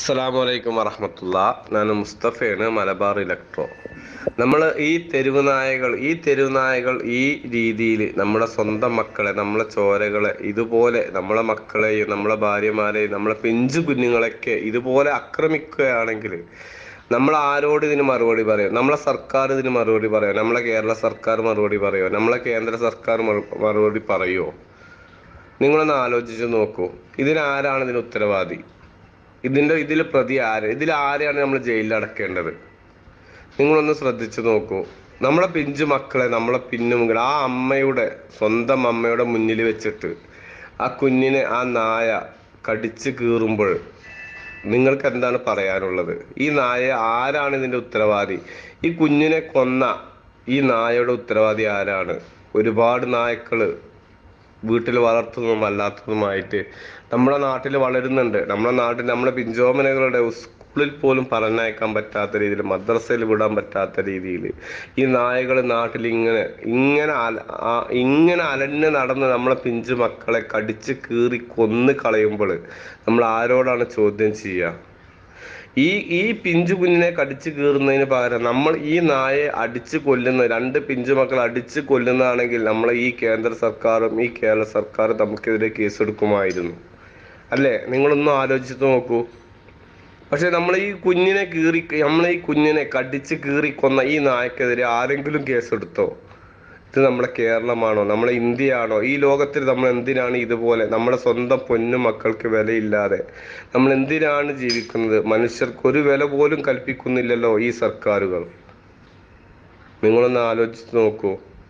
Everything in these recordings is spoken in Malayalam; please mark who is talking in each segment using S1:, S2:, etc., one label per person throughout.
S1: അസ്സലാമു അലൈക്കും വറഹമത്തുള്ള ഞാൻ മുസ്തഫയാണ് മലബാർ ഇലക്ട്രോ നമ്മൾ ഈ തെരുവ് നായകൾ ഈ തെരുവ് നായകൾ ഈ രീതിയിൽ നമ്മുടെ സ്വന്തം മക്കളെ നമ്മളെ ചോരകളെ ഇതുപോലെ നമ്മളെ മക്കളെയും നമ്മളെ ഭാര്യമാരെയും നമ്മളെ പിഞ്ചു കുഞ്ഞുങ്ങളെയൊക്കെ ഇതുപോലെ ആക്രമിക്കുകയാണെങ്കിൽ നമ്മൾ ആരോട് ഇതിന് മറുപടി പറയും നമ്മളെ സർക്കാർ ഇതിന് മറുപടി പറയോ നമ്മളെ കേരള സർക്കാർ മറുപടി പറയോ നമ്മളെ കേന്ദ്ര സർക്കാർ മറു- മറുപടി പറയുമോ നിങ്ങളൊന്ന് ആലോചിച്ച് നോക്കൂ ഇതിനാരാണ് ഇതിന് ഉത്തരവാദി ഇതിന്റെ ഇതിൽ പ്രതി ആര് ഇതിൽ ആരെയാണ് നമ്മൾ ജയിലിൽ അടക്കേണ്ടത് നിങ്ങളൊന്ന് ശ്രദ്ധിച്ചു നോക്കൂ നമ്മളെ പിഞ്ചു മക്കളെ നമ്മളെ പിന്നുമുകൾ ആ അമ്മയുടെ സ്വന്തം അമ്മയുടെ മുന്നിൽ വെച്ചിട്ട് ആ കുഞ്ഞിനെ ആ നായ കടിച്ചു കീറുമ്പോൾ നിങ്ങൾക്ക് എന്താണ് പറയാനുള്ളത് ഈ നായ ആരാണ് ഇതിന്റെ ഉത്തരവാദി ഈ കുഞ്ഞിനെ കൊന്ന ഈ നായയുടെ ഉത്തരവാദി ആരാണ് ഒരുപാട് നായ്ക്കള് വീട്ടിൽ വളർത്തുന്നതും അല്ലാത്തതുമായിട്ട് നമ്മുടെ നാട്ടിൽ വളരുന്നുണ്ട് നമ്മുടെ നാട്ടിൽ നമ്മളെ പിഞ്ചോമനകളുടെ സ്കൂളിൽ പോലും പറഞ്ഞയക്കാൻ പറ്റാത്ത രീതിയിൽ മദ്രസയിൽ വിടാൻ പറ്റാത്ത രീതിയിൽ ഈ നായകൾ നാട്ടിൽ ഇങ്ങനെ ഇങ്ങനെ അല ആ- ഇങ്ങനെ അലഞ്ഞ് നടന്ന് നമ്മളെ പിഞ്ചു മക്കളെ കടിച്ച് കീറി കൊന്ന് കളയുമ്പോൾ നമ്മൾ ആരോടാണ് ചോദ്യം ചെയ്യുക ഈ ഈ പിഞ്ചു കുഞ്ഞിനെ കടിച്ചു കീറുന്നതിന് പകരം നമ്മൾ ഈ നായയെ അടിച്ചു കൊല്ലുന്ന രണ്ട് പിഞ്ചു മക്കൾ അടിച്ചു കൊല്ലുന്നതാണെങ്കിൽ നമ്മളെ ഈ കേന്ദ്ര സർക്കാരും ഈ കേരള സർക്കാരും നമുക്കെതിരെ കേസെടുക്കുമായിരുന്നു അല്ലേ നിങ്ങളൊന്നും ആലോചിച്ച് നോക്കൂ പക്ഷെ നമ്മൾ ഈ കുഞ്ഞിനെ കീറി നമ്മളെ ഈ കുഞ്ഞിനെ കടിച്ച് കീറി കൊന്ന ഈ നായക്കെതിരെ ആരെങ്കിലും കേസെടുത്തോ ഇത് നമ്മുടെ കേരളമാണോ നമ്മളെ ഇന്ത്യയാണോ ഈ ലോകത്തിൽ നമ്മൾ എന്തിനാണ് ഇതുപോലെ നമ്മുടെ സ്വന്തം പൊന്നു മക്കൾക്ക് വിലയില്ലാതെ നമ്മൾ എന്തിനാണ് ജീവിക്കുന്നത് മനുഷ്യർക്ക് ഒരു വില പോലും കൽപ്പിക്കുന്നില്ലല്ലോ ഈ സർക്കാരുകൾ നിങ്ങളൊന്ന് ആലോചിച്ച് നോക്കൂ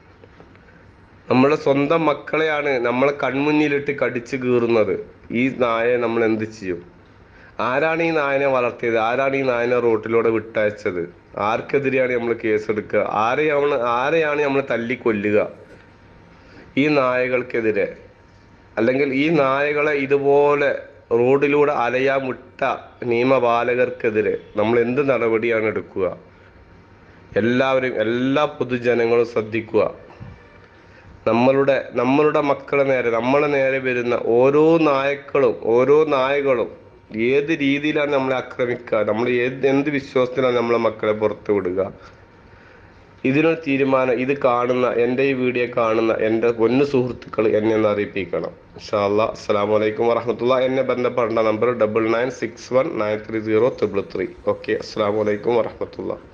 S1: നമ്മുടെ സ്വന്തം മക്കളെയാണ് നമ്മളെ കൺമുന്നിലിട്ട് കടിച്ചു കീറുന്നത് ഈ നായയെ നമ്മൾ എന്ത് ചെയ്യും ആരാണ് ഈ നായനെ വളർത്തിയത് ആരാണ് ഈ നായനെ റോട്ടിലൂടെ വിട്ടയച്ചത് ആർക്കെതിരെയാണ് നമ്മൾ കേസെടുക്കുക ആരെയാണ് ആരെയാണ് നമ്മൾ തല്ലി കൊല്ലുക ഈ നായകൾക്കെതിരെ അല്ലെങ്കിൽ ഈ നായകളെ ഇതുപോലെ റോഡിലൂടെ അലയാൻ വിട്ട നിയമപാലകർക്കെതിരെ നമ്മൾ എന്ത് നടപടിയാണ് എടുക്കുക എല്ലാവരും എല്ലാ പൊതുജനങ്ങളും ശ്രദ്ധിക്കുക നമ്മളുടെ നമ്മളുടെ മക്കളെ നേരെ നമ്മളെ നേരെ വരുന്ന ഓരോ നായക്കളും ഓരോ നായകളും ഏത് രീതിയിലാണ് നമ്മളെ ആക്രമിക്കുക നമ്മൾ ഏത് എന്ത് വിശ്വാസത്തിലാണ് നമ്മളെ മക്കളെ പുറത്തു വിടുക ഇതിനൊരു തീരുമാനം ഇത് കാണുന്ന എൻ്റെ ഈ വീഡിയോ കാണുന്ന എൻ്റെ പൊന്നു സുഹൃത്തുക്കൾ എന്നെ ഒന്ന് അറിയിപ്പിക്കണം ഇൻഷാല്ലാ അസ്സാം വലൈക്കും വറഹമത്തുള്ള എന്നെ ബന്ധപ്പെടേണ്ട number double nine six one nine three zero triple three okay അസ്സാം വലൈക്കും വറഹമത്തുള്ള